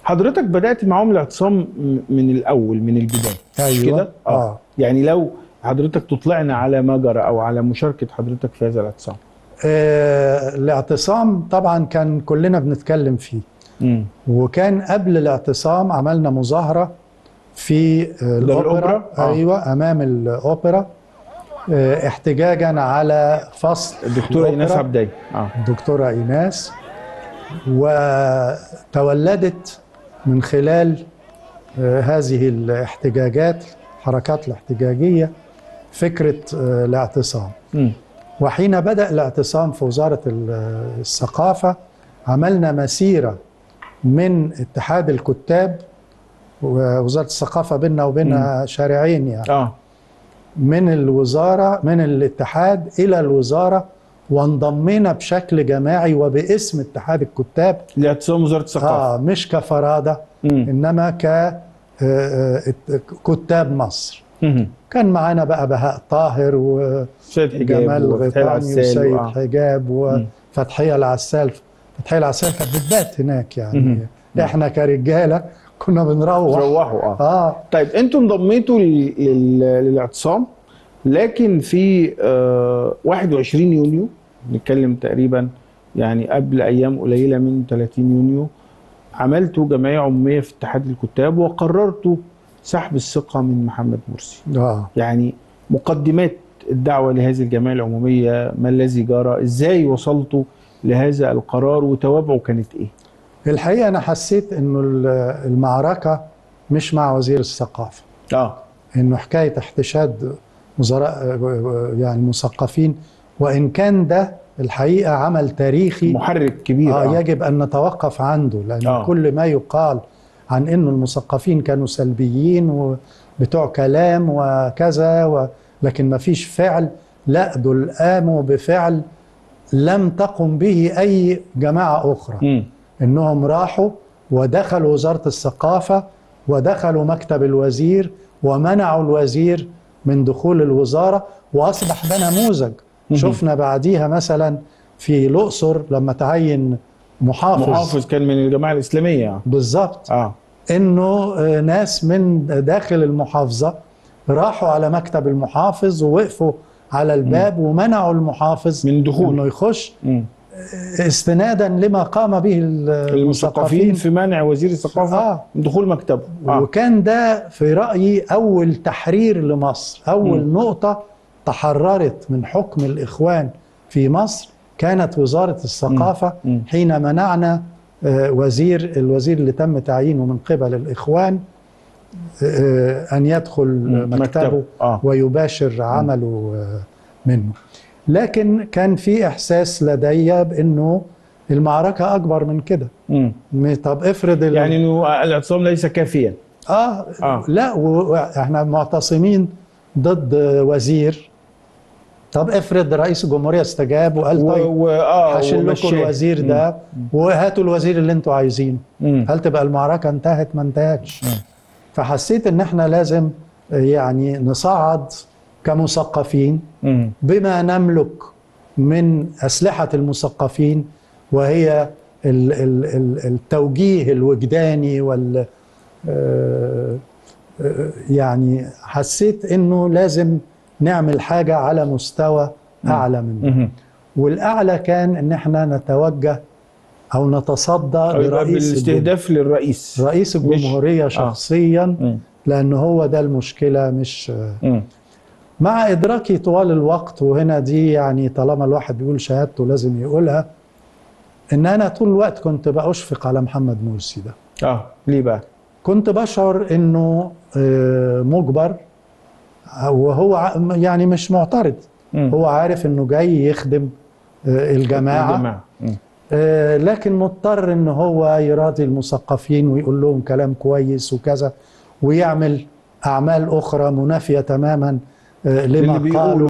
حضرتك بدات معاهم الاعتصام م- من الاول من البدايه مش أيوة. كده آه. يعني لو حضرتك تطلعنا على ما جرى او على مشاركه حضرتك في هذا الاعتصام آه الاعتصام طبعا كان كلنا بنتكلم فيه امم وكان قبل الاعتصام عملنا مظاهرة في آه، الأوبرا؟ الأوبرا آه. أيوة أمام الأوبرا آه، احتجاجا على فصل الدكتوره ايناس الأوبرا. عبدي اه الدكتورة إيناس وتولدت من خلال آه، هذه الاحتجاجات الحركات الاحتجاجية فكرة آه، الاعتصام امم وحين بدأ الاعتصام في وزارة ال- الثقافة عملنا مسيرة من اتحاد الكتاب ووزارة الثقافة بيننا وبينها شارعين يعني اه من الوزارة من الاتحاد إلى الوزارة وانضمينا بشكل جماعي وباسم اتحاد الكتاب لاعتصام وزاره الثقافه آه مش كفرادة امم إنما ك آه، آه، كتاب مصر امم كان معانا بقى بهاء طاهر و سيد حجاب جمال وفتحي غيطاني العسال وسيد وآه. حجاب وفتحية العسال فتحية العسال كانت بتبات هناك يعني مهم. احنا كرجاله كنا بنروح روحوا اه اه طيب انتم انضميتوا لل- لل- للاعتصام لكن في آه 21 يونيو نتكلم تقريبا يعني قبل ايام قليله من 30 يونيو عملتوا جمعيه عموميه في اتحاد الكتاب وقررتوا سحب الثقه من محمد مرسي اه يعني مقدمات الدعوه لهذه الجمعيه العموميه ما الذي جرى ازاي وصلتوا لهذا القرار وتوابعه كانت ايه الحقيقه انا حسيت انه ال- المعركه مش مع وزير الثقافه اه انه حكايه احتشاد وزراء يعني مثقفين وان كان ده الحقيقه عمل تاريخي محرك كبير آه يجب ان نتوقف عنده لان آه. آه. كل ما يقال عن انه المثقفين كانوا سلبيين وبتوع كلام وكذا و... لكن ما فيش فعل لا دول قاموا بفعل لم تقم به اي جماعه اخرى مم. انهم راحوا ودخلوا وزاره الثقافه ودخلوا مكتب الوزير ومنعوا الوزير من دخول الوزاره واصبح ده نموذج مهم. شفنا بعديها مثلا في الاقصر لما تعين محافظ, محافظ كان من الجماعه الاسلاميه بالظبط اه انه آه، ناس من داخل المحافظه راحوا على مكتب المحافظ ووقفوا على الباب ومنعوا المحافظ من دخول. انه يخش مم. استنادا لما قام به المثقفين المثقفين في منع وزير الثقافه آه. من دخول مكتبه آه. وكان ده في رأيي أول تحرير لمصر أول مم. نقطة تحررت من حكم الإخوان في مصر كانت وزارة الثقافة مم. مم. حين منعنا آه، وزير الوزير اللي تم تعيينه من قبل الإخوان آه، أن يدخل مم. مكتبه آه. ويباشر عمله آه، منه لكن كان في إحساس لدي بأنه المعركة أكبر من كده مم. طب افرض ال- يعني انه الاعتصام ليس كافيا آه, آه. آه. لا واحنا معتصمين ضد وزير طب افرض رئيس الجمهوريه استجاب وقال و... طيب و... اه هشيل لكم ومشاه. الوزير ده وهاتوا الوزير اللي انتوا عايزينه مم. هل تبقى المعركه انتهت ما انتهتش فحسيت ان احنا لازم يعني نصعد كمثقفين مم. بما نملك من أسلحة المثقفين وهي ال- ال- ال- التوجيه الوجداني وال آه، آه، يعني حسيت انه لازم نعمل حاجة على مستوى أعلى منه مم. والأعلى كان ان احنا نتوجه أو نتصدى أو يبقى لرئيس الجمهورية بالاستهداف للرئيس رئيس الجمهورية شخصيا مم. لأن هو ده المشكلة مش مم. مع إدراكي طوال الوقت وهنا دي يعني طالما الواحد بيقول شهادته لازم يقولها إن أنا طول الوقت كنت بأشفق على محمد مرسي ده اه ليه بقى؟ كنت بشعر إنه آه، مجبر وهو ع- يعني مش معترض مم. هو عارف إنه جاي يخدم آه، الجماعة الجماعه مم. آه، لكن مضطر إن هو يراضي المثقفين ويقول لهم كلام كويس وكذا ويعمل أعمال أخرى منافية تماما آه، اللي لما بيقولوا قالوا